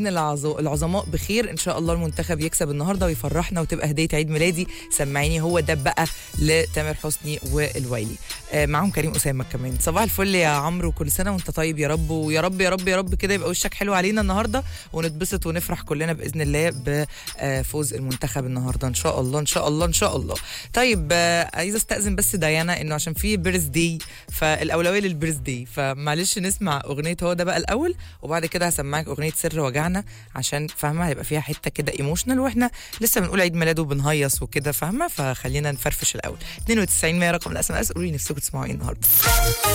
العظ- العظماء بخير ان شاء الله المنتخب يكسب النهارده ويفرحنا وتبقى هديه عيد ميلادي سمعيني هو ده بقى لتامر حسني والويلي آه، معاهم كريم اسامه كمان صباح الفل يا عمرو كل سنه وانت طيب يا رب ويا رب يا رب يا رب كده يبقى وشك حلو علينا النهارده ونتبسط ونفرح كلنا باذن الله بفوز المنتخب النهارده ان شاء الله ان شاء الله ان شاء الله طيب آه، عايزه استاذن بس ديانا انه عشان في بيرث داي فالاولويه للبيرث داي فمعلش نسمع اغنيه هو ده بقى الاول وبعد كده هسمعك اغنيه سر وجعنا عشان فاهمه هيبقى فيها حته كده ايموشنال واحنا لسه بنقول عيد ميلاده وبنهيص وكده فاهمه فخلينا نفرفش الاول 92 100 رقم الاس ام اس قولوا لي نفسكم تسمعوا ايه النهارده